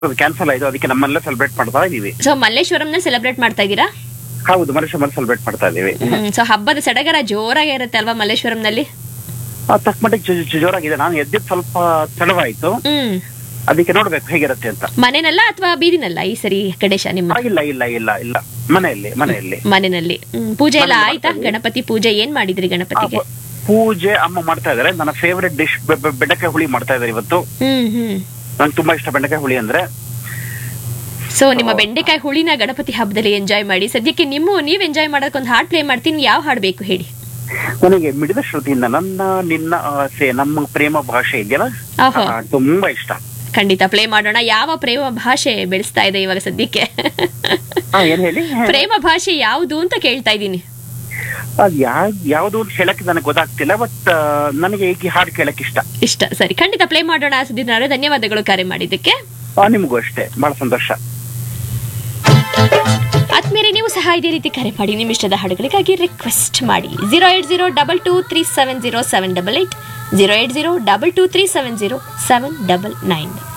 Cancel ಆಯ್ತು ಅದಕ್ಕೆ ನಮ್ಮಲ್ಲೇ ಸೆಲೆಬ್ರೇಟ್ ಮಾಡ್ತಾ ಇದೀವಿ ಸೊ ಮಲ್ಲೇಶ್ವರಂನ ಸೆಲೆಬ್ರೇಟ್ ಮಾಡ್ತಾ ಇದ್ದೀರಾ ಹೌದು ಮನುಷ್ಯಮಲ್ಲಿ ಸೆಲೆಬ್ರೇಟ್ ಮಾಡ್ತಾ ಇದೀವಿ ಸೊ ಹಬ್ಬದ ಸಡಗರ ಜೋರಾಗಿ ಇರುತ್ತೆ ಅಲ್ವಾ ಮಲ್ಲೇಶ್ವರಂನಲ್ಲಿ ಆ, ತಕ್ಕ ಮಟ್ಟಿಗೆ ಜೋ- ಜೋ- ಜೋರಾಗಿದೆ ನಾನು ಎದ್ದಿದ್ದು ಸ್ವಲ್ಪ ತಡವಾಯ್ತು ಹ್ಮ್ ಅದಕ್ಕೆ ನೋಡ್ಬೇಕು ಹೇಗಿರುತ್ತೆ ಅಂತ ಮನೆನಲ್ಲ ಅಥವಾ ಬೀದಿನಲ್ಲ ಈ ಸರಿ ಗಣೇಶ ಆ, ನಿಮ್ಮ ಇಲ್ಲ ಇಲ್ಲ ಇಲ್ಲ ಇಲ್ಲ ಮನೆಯಲ್ಲಿ ಮನೆಯಲ್ಲಿ ಮನೆಯಲ್ಲಿ ಹ್ಮ್, ಪೂಜೆ ಎಲ್ಲ ಮನೇಲಿ ಆಯ್ತಾ ಮಾಡ್ತಾ ಗಣಪತಿ ಪೂಜೆ ಏನ್ ಮಾಡಿದ್ರಿ ಆ, ಗಣಪತಿಗೆ ಪೂ- ಪೂಜೆ ಅಮ್ಮ ಮಾಡ್ತಾ ಇದಾರೆ ನನ್ನ ಫೇವರೆಟ್ ಡಿಶ್ ಬೆಂಡೆಕಾಯಿ ಹುಳಿ ಮಾಡ್ತಾ ಇದಾರೆ ಇವತ್ತು ಹ್ಮ್ ಹ್ಮ್ ನಂಗೆ ತುಂಬಾ ಇಷ್ಟ ಬೆಂಡೆಕಾಯಿ ಹುಳಿ ಅಂದ್ರೆ ಸೊ ನಿಮ್ಮ ಬೆಂಡೆಕಾಯಿ ಹುಳಿನ ಗಣಪತಿ ಹಬ್ಬದಲ್ಲಿ ಎಂಜಾಯ್ ಮಾಡಿ ಸದ್ಯಕ್ಕೆ ನಿಮ್ಮ ನೀವ್ ಎಂಜಾಯ್ ಮಾಡೋಕೆ ಒಂದು ಹಾಡ್ ಪ್ಲೇ ಮಾಡ್ತೀನಿ ಯಾವ ಹಾಡ್ ಬೇಕು ಹೇಳಿ ನನಗೆ ಮಿಡಿದ ಶ್ರುತಿಯಿಂದ ನನ್ನ ನಿನ್ನ ಆಸೆ ನಮ್ಮ ಪ್ರೇಮ ಭಾಷೆ ಇದೆಯಲ್ಲ ಆಹೋ. ಆ, ತುಂಬಾ ಇಷ್ಟ ಖಂಡಿತ ಪ್ಲೇ ಮಾಡೋಣ ಯಾವ ಪ್ರೇಮ ಭಾಷೆ ಬೆಳೆಸ್ತಾ ಇದೆ ಇವಾಗ ಸದ್ಯಕ್ಕೆ ಹಾ ಏನ್ ಹೇಳಿ ಪ್ರೇಮ ಭಾಷೆ ಯಾವುದು ಅಂತ ಕೇಳ್ತಾ ಇದ್ದೀನಿ ಅದ್ ಯಾ ಯಾವ್ದು ಅಂತ ಹೇಳಕ್ಕೆ ನನಗೆ ಗೊತ್ತಾಗ್ತಿಲ್ಲ ಬಟ್ ನನಗೆ ಈ ಹಾಡು ಕೇಳಕ್ ಇಷ್ಟ ಇಷ್ಟ ಸರಿ ಖಂಡಿತ ಪ್ಲೇ ಮಾಡೋಣ ಸುದೀಪ್ ಅವರೇ ಧನ್ಯವಾದಗಳು ಕರೆ ಮಾಡಿದ್ದಕ್ಕೆ ಆ, ನಿಮ್ಗೂ ಅಷ್ಟೇ ಬಹಳ ಸಂತೋಷ ಆದ್ಮೇಲೆ ನೀವು ಸಹ ಇದೇ ರೀತಿ ಕರೆ ಮಾಡಿ ನಿಮ್ಮ ಇಷ್ಟದ ಹಾಡುಗಳಿಗಾಗಿ ರಿಕ್ವೆಸ್ಟ್ ಮಾಡಿ zero eight zero double two three seven zero seven double eight zero eight zero double two three seven zero seven double nine